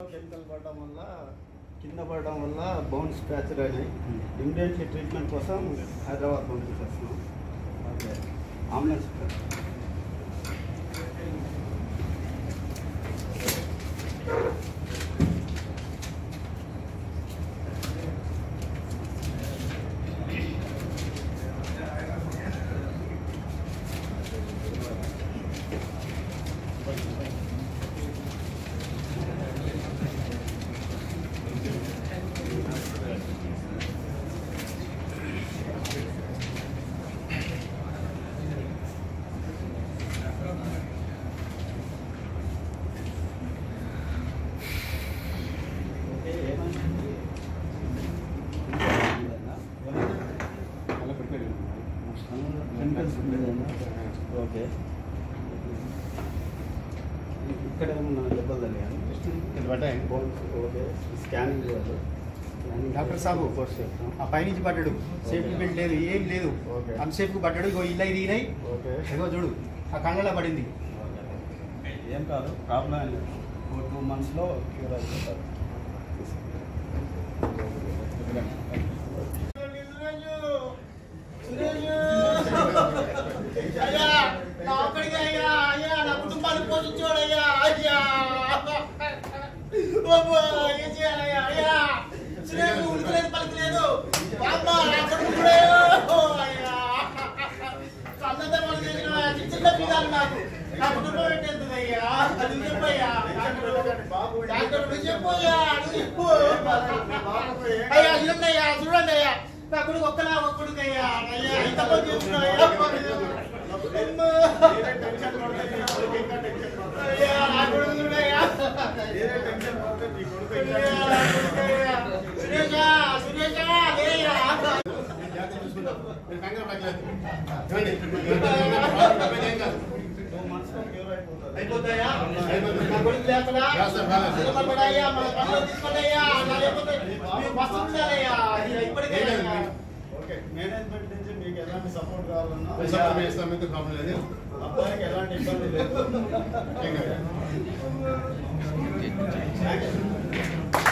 Chemical పడడం వల్ల కింద పడడం వల్ల బౌన్స్ ఫ్రాక్చర్ అయినాయి ఇమీడియట్లీ ట్రీట్మెంట్ కోసం హైదరాబాద్ పంపించేస్తున్నాం ఓకే అంబులెన్స్ ఓకే ఏమైంది ఓకే ఇక్కడ ఏమన్నా దెబ్బలు తగిలాయా? బోన్స్ ఓకే స్కానింగ్ చేయాలి డాక్టర్ సాబు కోర్స్ చేస్తాం ఆ పైనుంచి పడ్డాడు సేఫ్టీ బెల్ట్ లేదు ఏం లేదు ఓకే. అన్సేఫ్ పడ్డాడు ఇగో ఇల్లు తీరాయి ఓకే ఇగో చూడు ఆ కళ్ళలో పడింది ఏం కాదు ప్రాబ్లం ఏం లేదు ఒక టూ మంత్స్లో క్యూర్ అయిపోతారు అయ్యా నా ఒక్కడికే అయ్యా అయ్యా నా కుటుంబాన్ని పోషించోడయ్యా అయ్యా అబ్బా, ఏం చేయాలయ్యా అయ్యా సురేష్ ఉడకలేదు పలుకులేదు అమ్మ నా కొడుకు కూడా ఓ, అయ్యా కళ్ళంతా పని చేసిన చిన్న పిల్లలు నాకు నా కుటుంబం పెట్టేందుకయ్యా అది చెప్పయ్యా డాక్టర్ నువ్వు చెప్పయ్యా నువ్వు చెప్పు అయ్యా చూడండి అయ్యా చూడండి అయ్యా నా కొడుకు ఒక్కలా ఒక్క కొడుకు అయ్యా అయ్యా ఇంత పని చేస్తున్నాయ్యా అయ్యా నా కొడుకు చూడయ్యా సురేషా సురేషా లేయ్యా టూ మంత్స్లో క్యూర్ అయిపోతారు అయిపోతాయా నా కొడుకు లేకడా నిలబడ్డాయ్యా మన పనులు తీసుకోండియ్యా నా లేకపోతే మీరు మస్తు ఉండాలయ్యా ఇది ఇప్పటికే అయ్యా. ఓకే మేనేజ్మెంట్ నుంచి మీకు ఎలాంటి సపోర్ట్ కావాలన్నా సపోర్ట్ చేస్తాం మీకు ప్రాబ్లం లేదు అబ్బాయికి ఎలాంటి ఇబ్బంది లేదు ఏం కాదు. Thank you.